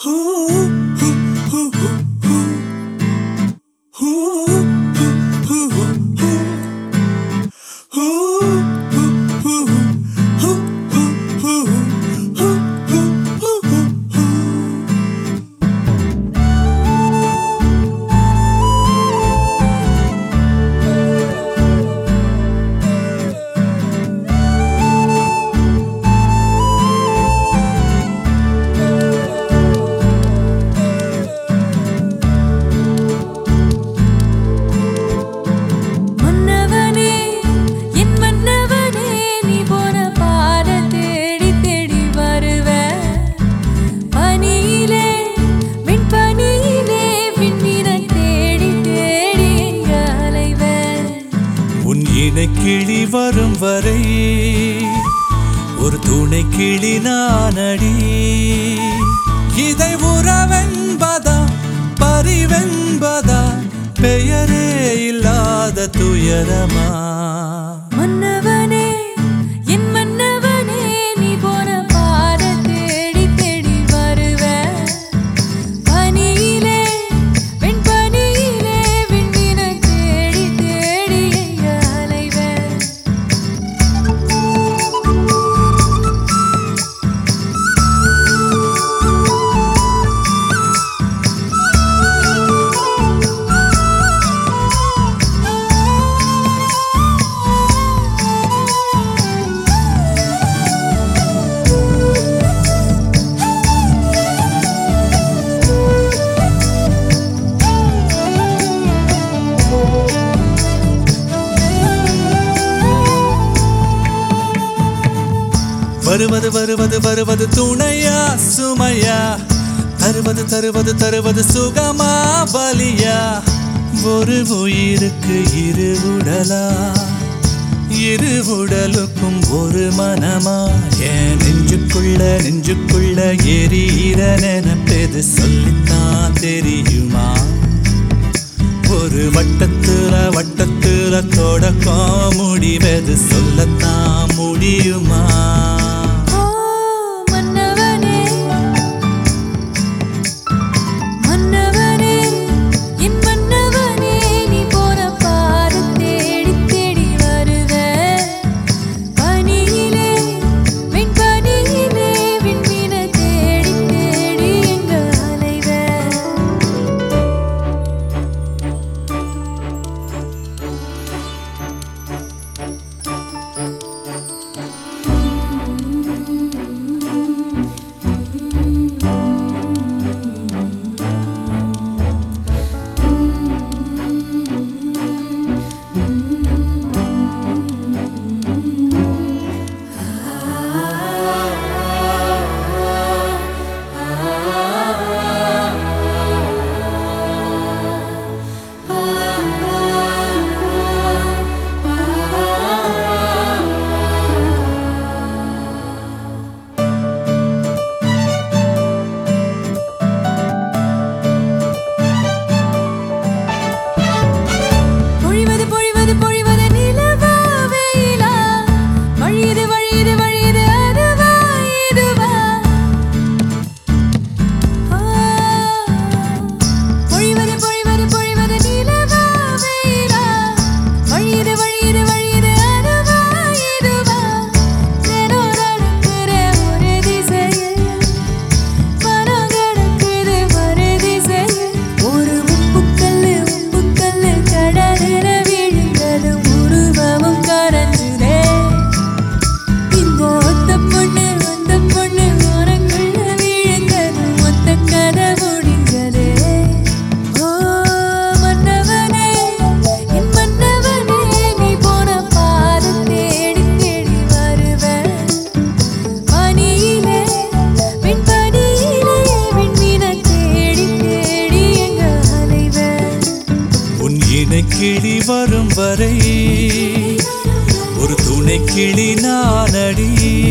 மன்னவனே என் மன்னவனே நீ போன பாத தேடி தேடி வருவ பனியிலே விண்பனியிலே விண்மீன தேடி தேடி எங்க அலைவ உன் இணை கிளி வரும் வரை ஒரு துணை கிளி நானடி இதை உறவென்பதா பரிவென்பதா பெயரே இல்லாத துயரமா மன்னவனே என் மன்னவனே நீ போன பாத தேடி தேடி வருவ பனியிலே வெண்பனியிலே விண்மீன தேடி தேடி எங்க அலைவ வருவது வருவது வருவது துணையா சுமையா தருவது தருவது தருவது சுகமா பலியா ஒரு உயிருக்கு இரு உடலா இரு உடலுக்கும் ஒரு மனமா என் நெஞ்சுக்குள்ள நெஞ்சுக்குள்ள எரியிற நினைப்பது சொல்லித்தான் தெரியுமா ஒரு வட்டத்துல வட்டத்துல தொடக்கம் முடிவது சொல்லத்தான் முடியுமா ஓ மன்னவனே மன்னவனே என் மன்னவனே நீ போன பாத தேடி தேடி வருவ பனியிலே வெண்பனியிலே விண்மீன தேடி தேடி எங்க அலைவ பொழிவது பொழிவது பொழிவது நிலவா வெயிலா வழியுது வழியுது வழியுது அதுவா இதுவா ஆ. பொழிவது பொழிவது பொழிவது நிலவா வெயிலா வழியுது வழியுது வழியுது அதுவா இதுவா தினம் நடக்கிற ஒரு திசையில் மனம் கிடக்குது மறு திசையில் ஒரு உப்புக்கல்லு உப்புக்கல்லு கடலில விழுந்தது உருவமும் கரைஞ்சுதே இந்த ஒத்த பொண்ணு அந்த பொண்ணு உனக்குள்ள விழுந்தது மொத்த கதை முடிஞ்சதே ஓ மன்னவனே என் மன்னவனே நீ போன பாதம் தேடி தேடி வருவ பனியிலே விண்பனியிலே விண்மீன தேடி தேடி எங்க அலைவ உன் இணை கிளி வரும் வரை ஒரு துணை கிளி நானடி